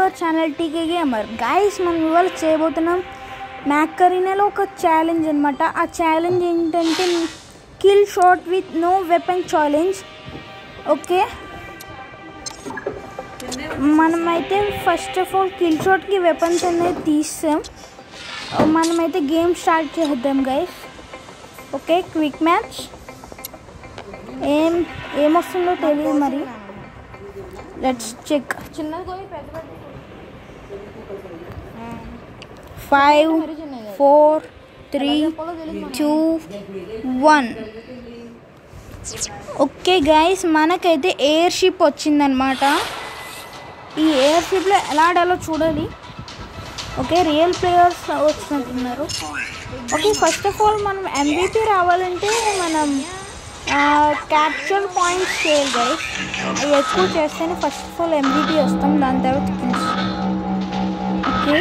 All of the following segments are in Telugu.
Hour channel TK gamer guys మనం ఇవాళ చేయబోతున్నాం మ్యాకరీనాలో ఒక ఛాలెంజ్ అనమాట ఆ ఛాలెంజ్ ఏంటంటే kill shot with no weapon challenge okay మనమైతే ఫస్ట్ ఆఫ్ ఆల్ కిల్ షాట్కి వెపన్స్ అనేది తీస్తాం మనమైతే గేమ్ స్టార్ట్ చేద్దాం గైస్ ఓకే క్విక్ మ్యాచ్ ఏం ఏమొస్తుందో తెలియదు మరి లెట్స్ చెక్ చిన్నది పోయి పెద్ద పెద్ద five four three two one okay guys మనకైతే ఎయిర్ షిప్ వచ్చిందనమాట ఈ ఎయిర్ షిప్లో ఎలా ఆడాలో చూడాలి ఓకే రియల్ ప్లేయర్స్ వచ్చినట్టున్నారు ఓకే ఫస్ట్ ఆఫ్ ఆల్ మనం ఎంబీపీ రావాలంటే మనం క్యాప్చర్ పాయింట్స్ చేయాలి గైస్ అవి ఎక్కువ చేస్తేనే ఫస్ట్ ఆఫ్ ఆల్ ఎంబీపీ వస్తాం దాని తర్వాత kills. Okay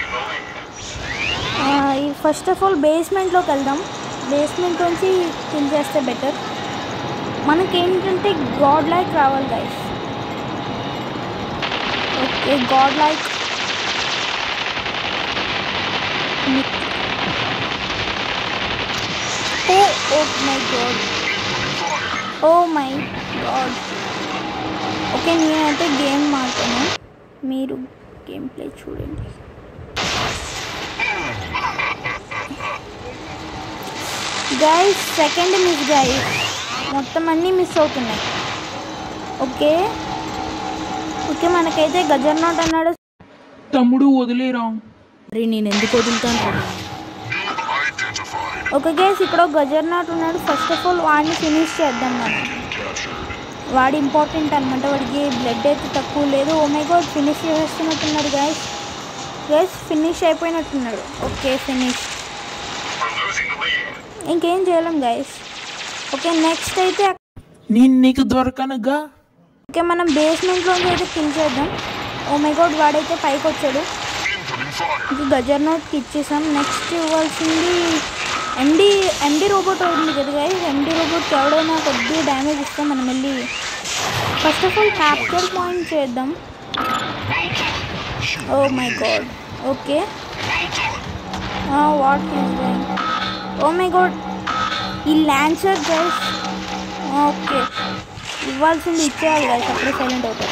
first of all బేస్మెంట్లోకి వెళ్దాం బేస్మెంట్ నుంచి కిల్ చేస్తే బెటర్ మనకేంటంటే గాడ్ లైక్ రావాలి guys okay god like oh oh my god oh my god okay నేనైతే గేమ్ మాట్లాను మీరు గేమ్ ప్లే చూడండి గైస్ సెకండ్ మిస్ గైస్ మొత్తం అన్నీ మిస్ అవుతున్నాయి ఓకే ఓకే మనకైతే గజర్నాట్ అన్నాడు తమ్ముడు వదిలేరా మరి నేను ఎందుకు వదులుతాను ఒక గేస్ ఇక్కడ ఒక గజర్నాట్ ఉన్నాడు ఫస్ట్ ఆఫ్ ఆల్ వాడిని ఫినిష్ చేద్దాం మనం వాడు ఇంపార్టెంట్ అనమాట వాడికి బ్లడ్ అయితే తక్కువ లేదు ఓ మై గాడ్ ఫినిష్ చేసేస్తున్నట్టున్నాడు గైస్ గైస్ ఫినిష్ అయిపోయినట్టున్నాడు ఓకే ఫినిష్ ఇంకేం చేయలేం గైస్ ఓకే నెక్స్ట్ అయితే నేను నీకు దొరకనుగా ఓకే మనం బేస్మెంట్లోకి అయితే కిల్ చేద్దాం ఓ మై గాడ్ వాడైతే పైకి వచ్చాడు ఇది గజర్ నోట్కి ఇచ్చేసాం నెక్స్ట్ ఇవ్వాల్సింది ఎండి ఎండి రోబోట్ ఉంది కదా గైస్ ఎండి రోబోట్కి ఎవడైనా కొద్దిగా డ్యామేజ్ ఇస్తే మనం వెళ్ళి first of all capture point చేద్దాం oh my god okay what is oh my god ఈ ల్యాన్సర్ గైస్ ఓకే ఇవ్వాల్సింది ఇచ్చేయాలి గైస్ అప్పుడే సైలెంట్ అవుతారు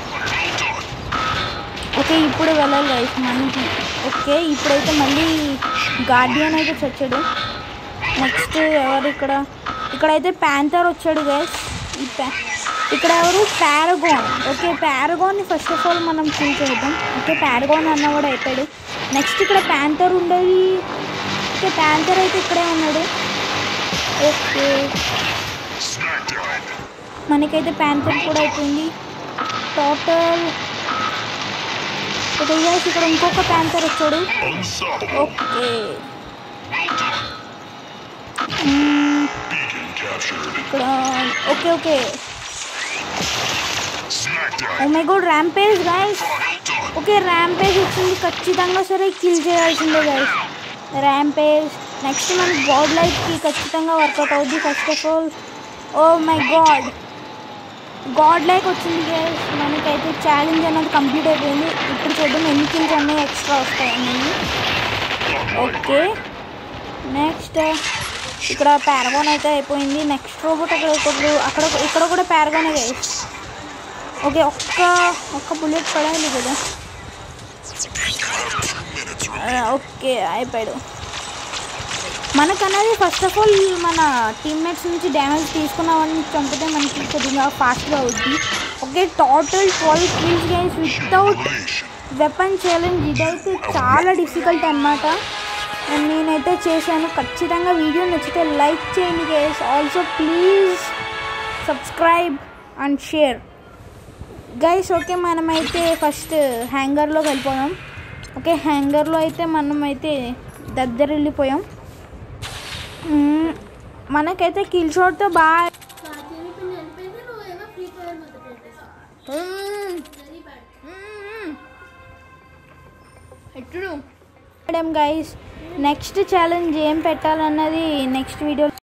ఓకే ఇప్పుడు వెళ్ళాలి గైస్ మనకి ఓకే ఇప్పుడైతే మళ్ళీ గార్డియన్ అయితే చచ్చాడు నెక్స్ట్ ఎవరు ఇక్కడ ఇక్కడైతే ప్యాంథర్ వచ్చాడు గైస్ ఈ ప్యా ఇక్కడ ఎవరు పారగోన్ ఓకే పారగోన్ని ఫస్ట్ ఆఫ్ ఆల్ మనం చూల్ చేద్దాం ఓకే పారగోన్ అన్న కూడా అయిపోయాడు నెక్స్ట్ ఇక్కడ ప్యాంథర్ ఉండేది ఓకే ప్యాంథర్ అయితే ఇక్కడే ఉన్నాడు ఓకే మనకైతే ప్యాంథర్ కూడా అయిపోయింది టోటల్ ఓకే గైస్ ఇక్కడ ఇంకొక ప్యాంథర్ వచ్చాడు ఓకే మ్మ్. ఇక్కడ okay okay oh my god rampage guys okay rampage వచ్చింది ఖచ్చితంగా సరే కిల్ చేయాల్సిందే గైస్ ర్యాంపేజ్ నెక్స్ట్ మనకి గాడ్ లైఫ్కి ఖచ్చితంగా వర్కౌట్ అవుద్ది first of all oh my god god like వచ్చింది గైస్ మనకైతే ఛాలెంజ్ అనేది కంప్లీట్ అయిపోయింది ఇప్పుడు చూద్దాం ఎన్ని కిల్స్ అన్నీ ఎక్స్ట్రా వస్తాయి అనేది ఓకే నెక్స్ట్ ఇక్కడ పారగోన్ అయితే అయిపోయింది నెక్స్ట్ రోబోట్ అక్కడ ఒకటి అక్కడ ఇక్కడ కూడా పారగోనే గైస్ ఓకే ఒక్క ఒక్క బుల్లెట్ పడాలి కదా ఆ, ఓకే అయిపోయాడు మనకనేది ఫస్ట్ ఆఫ్ ఆల్ మన టీమ్మేట్స్ నుంచి డ్యామేజ్ తీసుకున్నామని చంపితే మనకి కొద్దిగా ఫాస్ట్గా అవుద్ది okay total twelve kills guys without weapon challenge ఇదైతే చాలా డిఫికల్ట్ అనమాట నేనైతే చేశాను ఖచ్చితంగా వీడియో నచ్చితే లైక్ చేయండి guys also please subscribe and share guys okay మనమైతే ఫస్ట్ హ్యాంగర్లోకి వెళ్ళిపోయాం ఓకే హ్యాంగర్లో అయితే మనం అయితే దగ్గర వెళ్ళిపోయాం మ్మ్. మనకైతే కిల్ షాట్తో బాగా ఎట్టుడు మేడం గైస్ నెక్స్ట్ ఛాలెంజ్ ఏం పెట్టాలన్నది నెక్స్ట్ వీడియో